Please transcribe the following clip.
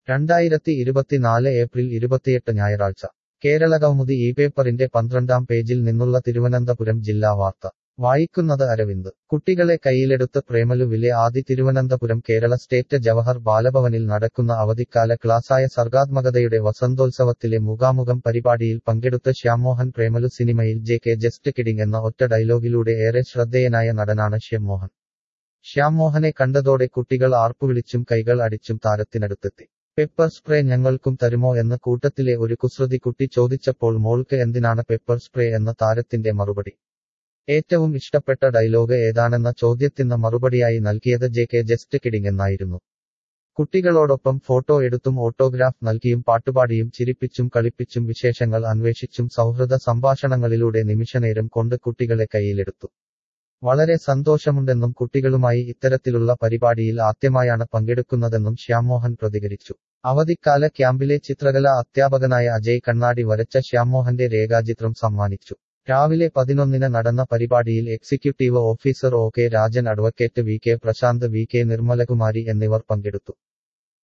രണ്ടായിരത്തി ഇരുപത്തിനാല് ഏപ്രിൽ ഇരുപത്തിയെട്ട് ഞായറാഴ്ച കേരള കൗമുദി ഈ പേപ്പറിന്റെ പന്ത്രണ്ടാം പേജിൽ നിന്നുള്ള തിരുവനന്തപുരം ജില്ലാ വാർത്ത വായിക്കുന്നത് അരവിന്ദ് കുട്ടികളെ കയ്യിലെടുത്ത് പ്രേമലുവിലെ ആദി തിരുവനന്തപുരം കേരള സ്റ്റേറ്റ് ജവഹർ ബാലഭവനിൽ നടക്കുന്ന അവധിക്കാല ക്ലാസായ സർഗാത്മകതയുടെ വസന്തോത്സവത്തിലെ മുഖാമുഖം പരിപാടിയിൽ പങ്കെടുത്ത ശ്യാമോഹൻ പ്രേമലു സിനിമയിൽ ജെ കെ ജസ്റ്റ് കിഡിംഗ് എന്ന ഒറ്റ ഡയലോഗിലൂടെ ഏറെ ശ്രദ്ധേയനായ നടനാണ് ശ്യാമോഹൻ ശ്യാമോഹനെ കണ്ടതോടെ കുട്ടികൾ ആർപ്പുവിളിച്ചും കൈകൾ അടിച്ചും താരത്തിനടുത്തെത്തി പെപ്പർ സ്പ്രേ ഞങ്ങൾക്കും തരുമോ എന്ന് കൂട്ടത്തിലെ ഒരു കുസൃതി കുട്ടി ചോദിച്ചപ്പോൾ മോൾക്ക് എന്തിനാണ് പെപ്പർ സ്പ്രേ എന്ന താരത്തിന്റെ മറുപടി ഏറ്റവും ഇഷ്ടപ്പെട്ട ഡയലോഗ് ഏതാണെന്ന ചോദ്യത്തിന് മറുപടിയായി നൽകിയത് ജെ കെ ജസ്റ്റ് കിഡിംഗ് എന്നായിരുന്നു കുട്ടികളോടൊപ്പം ഫോട്ടോ എടുത്തും ഓട്ടോഗ്രാഫ് നൽകിയും പാട്ടുപാടിയും ചിരിപ്പിച്ചും കളിപ്പിച്ചും വിശേഷങ്ങൾ അന്വേഷിച്ചും സൗഹൃദ സംഭാഷണങ്ങളിലൂടെ നിമിഷനേരം കൊണ്ട് കുട്ടികളെ കയ്യിലെടുത്തു വളരെ സന്തോഷമുണ്ടെന്നും കുട്ടികളുമായി ഇത്തരത്തിലുള്ള പരിപാടിയിൽ ആദ്യമായാണ് പങ്കെടുക്കുന്നതെന്നും ശ്യാമോഹൻ പ്രതികരിച്ചു അവധിക്കാല ക്യാമ്പിലെ ചിത്രകലാ അധ്യാപകനായ അജയ് കണ്ണാടി വരച്ച ശ്യാമോഹന്റെ രേഖാചിത്രം സമ്മാനിച്ചു രാവിലെ പതിനൊന്നിന് നടന്ന പരിപാടിയിൽ executive officer O K Rajan advocate V K Prashanth V K Nirmalakumari എന്നിവർ പങ്കെടുത്തു